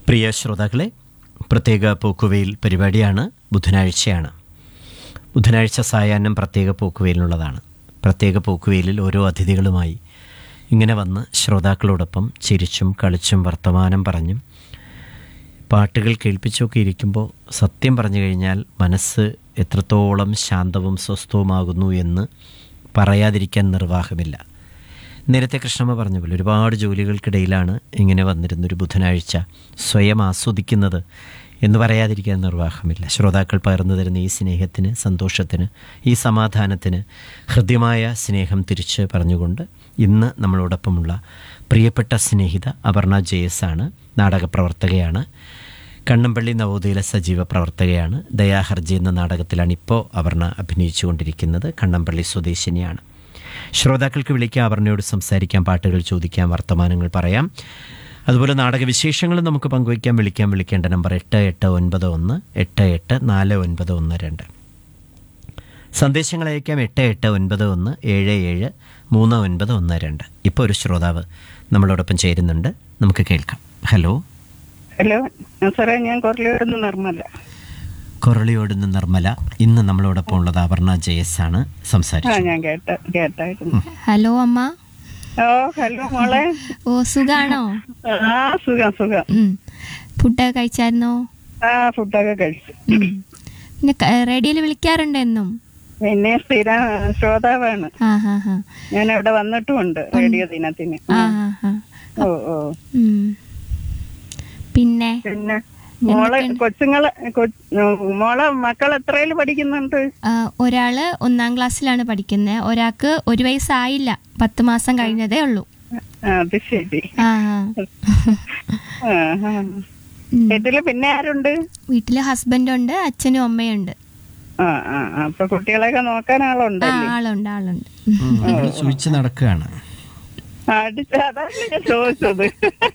പ്രിയ ശ്രോതാക്കളെ പ്രത്യേക പോക്കുവെയിൽ പരിപാടിയാണ് ബുധനാഴ്ചയാണ് ബുധനാഴ്ച സായാഹ്നം പ്രത്യേക പോക്കുവെയിലിനുള്ളതാണ് പ്രത്യേക പോക്കുവെയിലിൽ ഓരോ അതിഥികളുമായി ഇങ്ങനെ വന്ന് ശ്രോതാക്കളോടൊപ്പം ചിരിച്ചും കളിച്ചും വർത്തമാനം പറഞ്ഞും പാട്ടുകൾ കേൾപ്പിച്ചൊക്കെ ഇരിക്കുമ്പോൾ സത്യം പറഞ്ഞു കഴിഞ്ഞാൽ മനസ്സ് എത്രത്തോളം ശാന്തവും സ്വസ്ഥവുമാകുന്നു എന്ന് പറയാതിരിക്കാൻ നിർവാഹമില്ല നേരത്തെ കൃഷ്ണമ്മ പറഞ്ഞ പോലെ ഒരുപാട് ജോലികൾക്കിടയിലാണ് ഇങ്ങനെ വന്നിരുന്നൊരു ബുധനാഴ്ച സ്വയം ആസ്വദിക്കുന്നത് എന്ന് പറയാതിരിക്കാൻ നിർവാഹമില്ല ശ്രോതാക്കൾ പകർന്നു തരുന്ന ഈ സ്നേഹത്തിന് സന്തോഷത്തിന് ഈ സമാധാനത്തിന് ഹൃദ്യമായ സ്നേഹം തിരിച്ച് പറഞ്ഞുകൊണ്ട് ഇന്ന് നമ്മളോടൊപ്പമുള്ള പ്രിയപ്പെട്ട സ്നേഹിത അപർണ ജയസ് ആണ് നാടകപ്രവർത്തകയാണ് കണ്ണമ്പള്ളി നവോദയയിലെ സജീവ പ്രവർത്തകയാണ് ദയാഹർജി എന്ന നാടകത്തിലാണ് ഇപ്പോൾ അപർണ അഭിനയിച്ചുകൊണ്ടിരിക്കുന്നത് കണ്ണമ്പള്ളി സ്വദേശിനിയാണ് ശ്രോതാക്കൾക്ക് വിളിക്കാം അപർണയോട് സംസാരിക്കാം പാട്ടുകൾ ചോദിക്കാം വർത്തമാനങ്ങൾ പറയാം അതുപോലെ നാടകവിശേഷങ്ങൾ നമുക്ക് പങ്കുവയ്ക്കാം വിളിക്കാം വിളിക്കേണ്ട നമ്പർ എട്ട് എട്ട് ഒൻപത് ഒന്ന് എട്ട് എട്ട് നാല് ഒൻപത് ഒന്ന് രണ്ട് സന്ദേശങ്ങൾ അയക്കാം എട്ട് എട്ട് ഒൻപത് ഒന്ന് ഏഴ് ഏഴ് മൂന്ന് ഒൻപത് ഒന്ന് രണ്ട് ഇപ്പോൾ ഒരു ശ്രോതാവ് നമ്മളോടൊപ്പം ചേരുന്നുണ്ട് നമുക്ക് കേൾക്കാം ഹലോ ഹലോ സാറേ ഞാൻ കൊറലിയോടുന്ന് നിർമ്മല കൊറളിയോടുന്ന നിർമ്മല ഇന്ന് നമ്മളോടൊപ്പം ഉള്ളത് അപർണ ജയസ് ആണ് ആ സംസാരിച്ചത് ഞാൻ കേട്ട കേട്ടായിരുന്നു ഹലോ അമ്മ ഓ ഹലോ മോളെ ഓ സുഖാണോ ആ സുഖം സുഖം ഉം. ഫുഡൊക്കെ കഴിച്ചായിരുന്നോ ആ ഫുഡൊക്കെ കഴിച്ചു ഉം. പിന്നെ ക- റേഡിയോയിൽ വിളിക്കാറുണ്ട് എന്നും പിന്നെ സ്ഥിരം ശ്രോതാവാണ് ആ ഹാ ഹാ ഞാൻ ഇവിടെ വന്നിട്ടുമുണ്ട് റേഡിയോ ദിനത്തിന് ആ ഹാ ഹാ ഓ ഓ ഉം. പിന്നെ പിന്നെ മോളെ കൊച്ചുങ്ങളെ കൊ- മോളെ മക്കൾ എത്രയിൽ പഠിക്കുന്നുണ്ട് ആ, ഒരാള് ഒന്നാം ക്ലാസ്സിലാണ് പഠിക്കുന്നത് ഒരാൾക്ക് ഒരു വയസ്സായില്ല പത്ത് മാസം കഴിഞ്ഞതേ ഉള്ളൂ ആ, അത് ശരി ആ ആ. ആ, ആ. ഉം. വീട്ടില് പിന്നെ ആരുണ്ട് വീട്ടില് ഹസ്ബൻഡുണ്ട് അച്ഛനും അമ്മയുണ്ട് ആ ആ ആ. അപ്പൊ കുട്ടികളെയൊക്കെ നോക്കാൻ ആ ആളുണ്ടല്ലേ ആളുണ്ട് ആളുണ്ട് ഇവിടെ ചോദിച്ചു നടക്കുകയാണ് ആ, അടിച്ച അതാണ് ഞാൻ ചോദിച്ചത്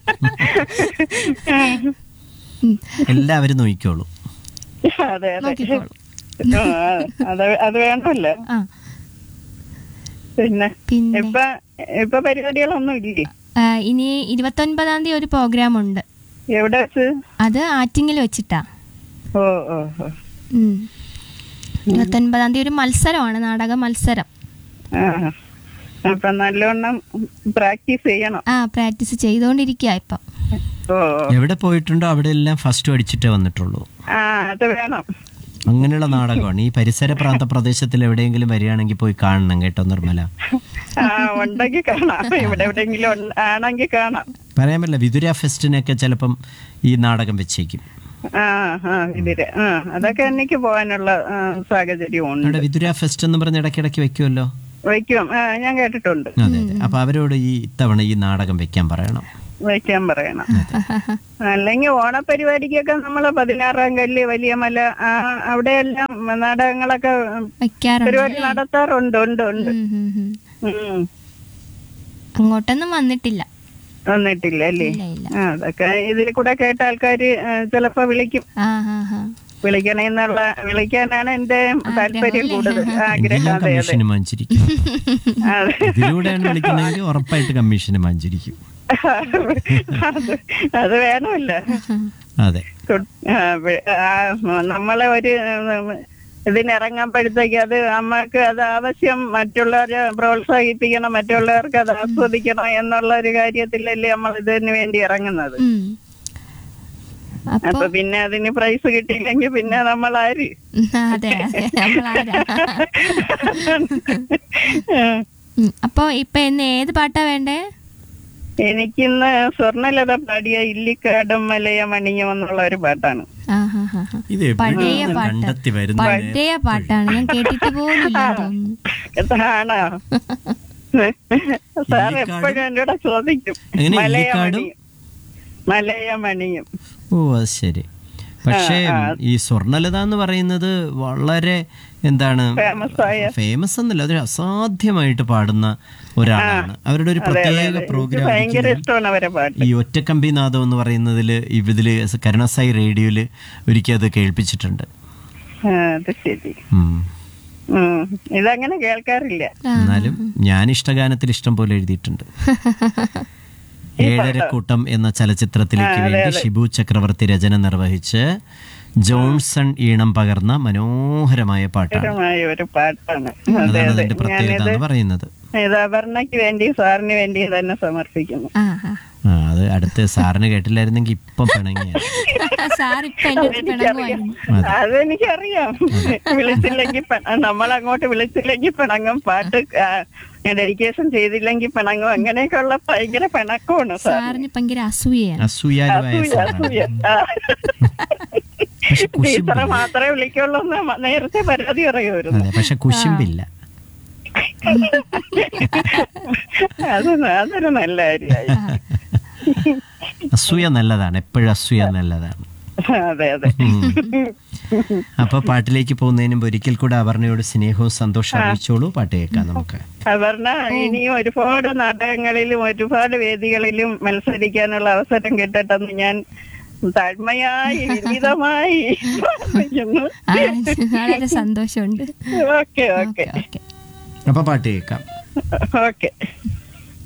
ഉം. എല്ലാവരും നോക്കിക്കോളൂ അതെ അതെ നോക്കിക്കോളൂ ആ, അത് അത് വേണമല്ലോ ആ പിന്നെ പിന്നെ ഇപ്പൊ ഇപ്പൊ പരിപാടികളൊന്നും ഇല്ലേ ആ, ഇനി ഇരുപത്തൊൻപതാം തീയതി ഒരു പ്രോഗ്രാം ഉണ്ട് എവിടെ വെച്ച് അത് ആറ്റിങ്ങിൽ വെച്ചിട്ടാ ഓ ഓ ഓ ഉം. ഇരുപത്തൊൻപതാം തീയതി ഒരു മത്സരമാണ് നാടക മത്സരം ആ അപ്പൊ നല്ലോണം പ്രാക്ടീസ് ചെയ്യണം ആ പ്രാക്ടീസ് ചെയ്തുകൊണ്ടിരിക്കുക ഇപ്പം ഓ ഓ. എവിടെ പോയിട്ടുണ്ടോ അവിടെ എല്ലാം ഫസ്റ്റ് അടിച്ചിട്ടേ വന്നിട്ടുള്ളൂ ആ അത് വേണം അങ്ങനെയുള്ള നാടകമാണ് ഈ പരിസര പ്രാന്ത പ്രദേശത്തിൽ എവിടെയെങ്കിലും വരികയാണെങ്കിൽ പോയി കാണണം കേട്ടോ നിർമ്മല ആ ഉണ്ടെങ്കിൽ കാണാം ഇവിടെ എവിടെയെങ്കിലും ഉണ്ട്- ആണെങ്കിൽ കാണാം പറയാൻ പറ്റില്ല വിതുര ഫെസ്റ്റിനൊക്കെ ചിലപ്പം ഈ നാടകം വെച്ചേക്കും ആ ആ ഇതില് ആ അതൊക്കെ എനിക്ക് പോകാനുള്ള ആ, സാഹചര്യമുണ്ട് അവിടെ വിതുര ഫെസ്റ്റ് എന്ന് പറഞ്ഞ് ഇടയ്ക്കിടയ്ക്ക് വെക്കുമല്ലോ വയ്ക്കും ആ ഞാൻ കേട്ടിട്ടുണ്ട് അതെ അതെ അപ്പൊ അവരോട് ഈ ഇത്തവണ ഈ നാടകം വെക്കാൻ പറയണം വയ്ക്കാൻ പറയണം അല്ലെങ്കിൽ ഓണപരിപാടിക്കൊക്കെ നമ്മള് പതിനാറാം കല്ല് വലിയ മല ആ, അവിടെയെല്ലാം നാടകങ്ങളൊക്കെ വെക്കാറുണ്ട് പരിപാടി നടത്താറുണ്ട് ഉണ്ട് ഉണ്ട് ഉം, ഉം, ഉം. ഉം. അങ്ങോട്ടൊന്നും വന്നിട്ടില്ല വന്നിട്ടില്ല അല്ലേ ഇല്ല ഇല്ല ആ അതൊക്കെ ഇതിൽ കൂടെ കേട്ട ആൾക്കാര് ആ, ചിലപ്പോ വിളിക്കും ആ ഹാ ഹാ വിളിക്കണമെന്നുള്ള വിളിക്കാനാണ് എന്റെ താല്പര്യം കൂടുതൽ ആഗ്രഹം എങ്കിലും അതെ അതെ കമ്മീഷന് വാങ്ങിച്ചിരിക്കും അതെ ഇതിലൂടെയാണ് വിളിക്കുന്നതെങ്കിൽ ഉറപ്പായിട്ട് കമ്മീഷന് വാങ്ങിച്ചിരിക്കും അത് അത് വേണമല്ല അതെ കു- ആ, വി- ആ, നമ്മളെ ഒരു ഉം, ഇതിനിറങ്ങുമ്പോഴത്തേക്ക് അത് നമ്മൾക്ക് അത് ആവശ്യം മറ്റുള്ളവരെ പ്രോത്സാഹിപ്പിക്കണം മറ്റുള്ളവർക്ക് അത് ആസ്വദിക്കണം എന്നുള്ള ഒരു കാര്യത്തിലല്ലേ നമ്മൾ ഇതിന് വേണ്ടി ഇറങ്ങുന്നത് ഉം. അപ്പൊ അപ്പൊ പിന്നെ അതിന് പ്രൈസ് കിട്ടിയില്ലെങ്കിൽ പിന്നെ നമ്മൾ ആര് അതെ അതെ നമ്മളാരാ ഉം. അപ്പൊ ഇപ്പൊ ഇന്ന് ഏത് പാട്ടാ വേണ്ടേ എനിക്കിന്ന് സ്വർണ്ണലത പാടിയ ഇല്ലിക്കാടും മലയ മണിയും എന്നുള്ള ഒരു പാട്ടാണ് ആ ഹാ ഹാ ഹാ ഇത് പഴയ എവിടുന്ന് പാട്ട് കണ്ടെത്തി വരുന്നത് പഴയ പാട്ടാണ് ഞാൻ കേട്ടിട്ട് പോലുമില്ല തോന്നുന്നു ആണോ സാർ എപ്പോഴും എന്നോട് ചോദിക്കും എങ്ങനെ മലയ ഇല്ലിക്കാടും? മണിയും മലയ മണിയും ഓ അത് ശരി പക്ഷേ ഈ സ്വർണ്ണലത എന്ന് പറയുന്നത് വളരെ എന്താണ് ഫേമസ് ആയ ഫേമസ് എന്നല്ല അതൊരു അസാധ്യമായിട്ട് പാടുന്ന ഒരാളാണ് അവരുടെ ഒരു പ്രത്യേക എനിക്ക് പ്രോഗ്രാം ഭയങ്കര ഇഷ്ടമാണ് അവരെ പാട്ട് ഈ ഒറ്റക്കമ്പി നാദം എന്ന് പറയുന്നതിൽ ഇതില് കരുണസായി റേഡിയോയില് ഒരിക്കൽ അത് കേൾപ്പിച്ചിട്ടുണ്ട് ആ, അത് ശരി ഉം. ഉം. ഇതങ്ങനെ കേൾക്കാറില്ല എന്നാലും ഞാൻ ഇഷ്ടഗാനത്തിൽ ഇഷ്ടം പോലെ എഴുതിയിട്ടുണ്ട് ഏഴരക്കൂട്ടം എന്ന ചലച്ചിത്രത്തിലേക്ക് ആ, അതെ, വേണ്ടി അതെ. ഷിബു ചക്രവർത്തി രചന നിർവഹിച്ച് ജോൺസൺ ഈണം പകർന്ന മനോഹരമായ പാട്ടാണ് മായ ഒരു പാട്ടാണ് അതെ അതാണ് അതെ അതിന്റെ പ്രത്യേകത ഞാനിത് എന്ന് പറയുന്നത് ഇത് അപർണയ്ക്ക് വേണ്ടി സാറിന് വേണ്ടി തന്നെ സമർപ്പിക്കുന്നു ആ ആ ആ അത് അടുത്ത് സാറിന് കേട്ടില്ലായിരുന്നെങ്കിൽ ഇപ്പം പിണങ്ങിയാണ് സാർ ഇപ്പൊ എന്റെ അടുത്ത് പിണങ്ങുമായിരുന്നു അതെ. അതെനിക്കറിയാം വിളിച്ചില്ലെങ്കിൽ നമ്മൾ അങ്ങോട്ട് വിളിച്ചില്ലെങ്കിൽ പിണങ്ങും പാട്ട് ഡെഡിക്കേഷൻ ചെയ്തില്ലെങ്കിൽ പിണങ്ങും അങ്ങനെയൊക്കെയുള്ള ഭയങ്കര പിണക്കമാണ് സാർ സാറിന് ഭയങ്കര അസൂയയാണ് അസൂയാലുമായ അസൂയ അസൂയ സാറാണ് ആ. പക്ഷെ ടീച്ചറെ കുശുമ്പില്ല മാത്രമേ വിളിക്കുള്ളൂ എന്ന് മ- നേരത്തെ പരാതി പറയുമായിരുന്നു അതെ പക്ഷെ കുശുമ്പില്ല അത് അതൊരു നല്ല കാര്യമായി അസൂയ നല്ലതാണ് എപ്പോഴും അസൂയ നല്ലതാണ് അതെ അതെ അപ്പൊ പാട്ടിലേക്ക് പോകുന്നതിന് മുമ്പ് ഒരിക്കൽ കൂടെ അപർണയോട് സ്നേഹവും സന്തോഷം അറിയിച്ചോളൂ പാട്ട് കേൾക്കാം നമുക്ക് അപർണ ഇനിയും ഒരുപാട് നാടകങ്ങളിലും ഒരുപാട് വേദികളിലും മത്സരിക്കാനുള്ള അവസരം കിട്ടട്ടെന്ന് ഞാൻ താഴ്മയായി വിനീതമായി പ്രാർത്ഥിക്കുന്നു ആ വളരെ സന്തോഷമുണ്ട് ഓക്കെ ഓക്കെ ഓക്കെ ഓക്കെ അപ്പൊ പാട്ട് കേൾക്കാം ഓക്കെ